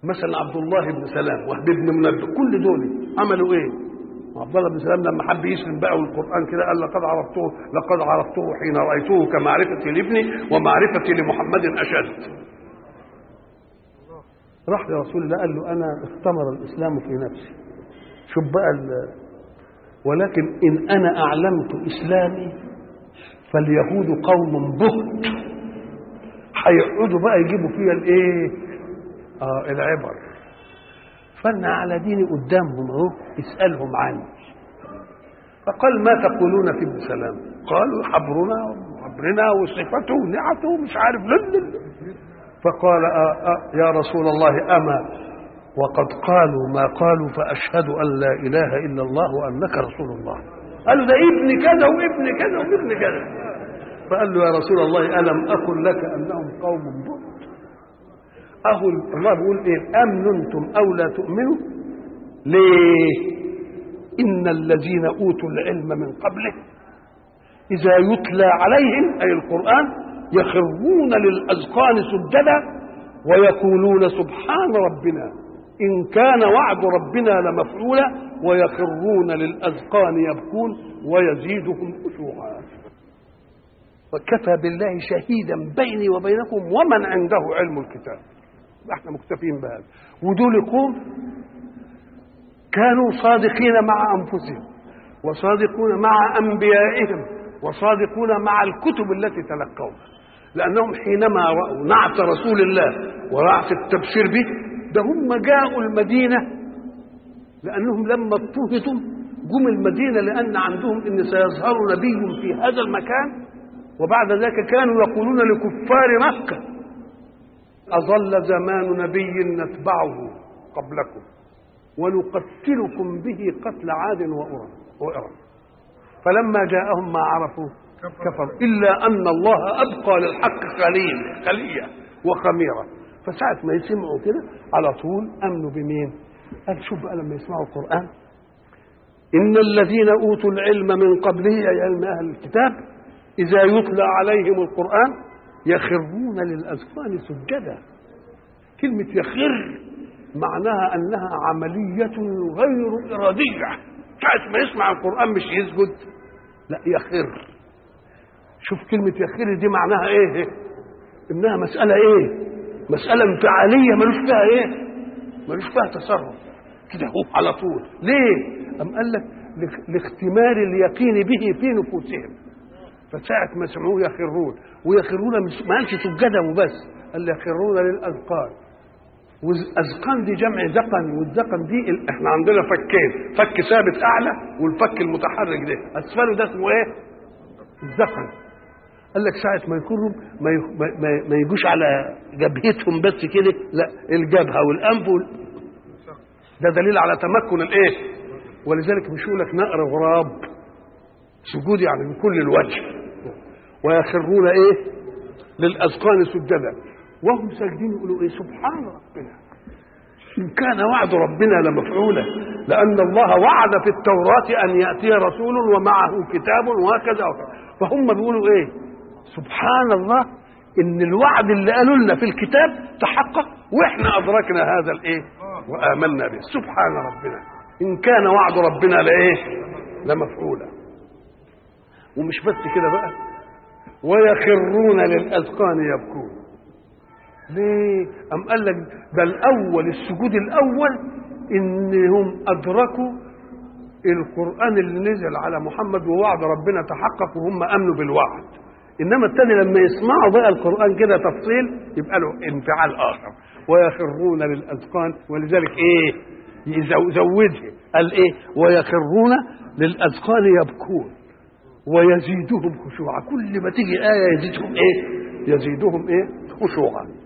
مثلا عبد الله بن سلام وهب بن منبه كل دول عملوا ايه؟ عبد الله بن سلام لما حب يسلم بقى والقران كده قال لقد عرفته لقد عرفته حين رايته كمعرفتي لابني ومعرفتي لمحمد اشد. راح لرسول الله قال له انا استمر الاسلام في نفسي. شوف بقى ال- ولكن ان انا اعلمت اسلامي فاليهود قوم بهت هيقعدوا بقى يجيبوا فيها الايه؟ اه العبر فانا على ديني قدامهم اهو اسالهم عني فقال ما تقولون في ابن سلام قالوا حبرنا وحبرنا وصفته ونعته مش عارف لل فقال آه آه يا رسول الله اما وقد قالوا ما قالوا فاشهد ان لا اله الا الله وانك رسول الله قالوا ده ابن كذا وابن كذا وابن كذا فقال له يا رسول الله الم اقل لك انهم قوم بؤت اهو الله بيقول ايه امنتم او لا تؤمنوا ليه ان الذين اوتوا العلم من قبله اذا يتلى عليهم اي القران يخرون للاذقان سجدا ويقولون سبحان ربنا ان كان وعد ربنا لمفعولا ويخرون للاذقان يبكون ويزيدهم خشوعا وكفى بالله شهيدا بيني وبينكم ومن عنده علم الكتاب احنا مكتفين بهذا ودول قوم كانوا صادقين مع انفسهم وصادقون مع انبيائهم وصادقون مع الكتب التي تلقوها لانهم حينما راوا نعت رسول الله ونعت التبشير به ده هم جاءوا المدينه لانهم لما اضطهدوا جم المدينه لان عندهم ان سيظهر نبي في هذا المكان وبعد ذلك كانوا يقولون لكفار مكه أظل زمان نبي نتبعه قبلكم ونقتلكم به قتل عاد وأرم وإرم فلما جاءهم ما عرفوا كفروا إلا أن الله أبقى للحق خليل خلية وخميرة فساعة ما يسمعوا كده على طول أمنوا بمين؟ قال شوف بقى لما يسمعوا القرآن إن الذين أوتوا العلم من قبله أي علم أهل الكتاب إذا يتلى عليهم القرآن يخرون للأذقان سجدا كلمة يخر معناها أنها عملية غير إرادية ساعة ما يسمع القرآن مش يسجد لا يخر شوف كلمة يخر دي معناها إيه إنها مسألة إيه مسألة انفعالية ملوش فيها إيه ملوش فيها تصرف كده هو على طول ليه أم قال لك لاختمار اليقين به في نفوسهم فساعة ما سمعوه يخرون ويخرون مش ما قالش سجدا وبس قال يخرون للأذقان والأذقان دي جمع ذقن والذقن دي ال- احنا عندنا فكين فك ثابت أعلى والفك المتحرك ده أسفله ده اسمه إيه؟ الذقن قال لك ساعة ما يكونوا ما, ي- ما, ما, ما يجوش على جبهتهم بس كده لا الجبهة والأنف وال... ده دليل على تمكن الإيه؟ ولذلك مش يقول لك نقر غراب سجود يعني من كل الوجه ويخرون ايه للاذقان سجدا وهم ساجدين يقولوا ايه سبحان ربنا ان كان وعد ربنا لمفعولا لان الله وعد في التوراه ان ياتي رسول ومعه كتاب وهكذا وهكذا فهم بيقولوا ايه سبحان الله ان الوعد اللي قالوا لنا في الكتاب تحقق واحنا ادركنا هذا الايه وامنا به سبحان ربنا ان كان وعد ربنا لايه لمفعولا ومش بس كده بقى ويخرون للاذقان يبكون ليه ام قال لك ده الاول السجود الاول انهم ادركوا القران اللي نزل على محمد ووعد ربنا تحقق وهم امنوا بالوعد انما الثاني لما يسمعوا بقى القران كده تفصيل يبقى له انفعال اخر ويخرون للاذقان ولذلك ايه يزو- زودها قال ايه ويخرون للاذقان يبكون ويزيدهم خشوعا كل ما تيجي آية يزيدهم إيه يزيدهم إيه خشوعا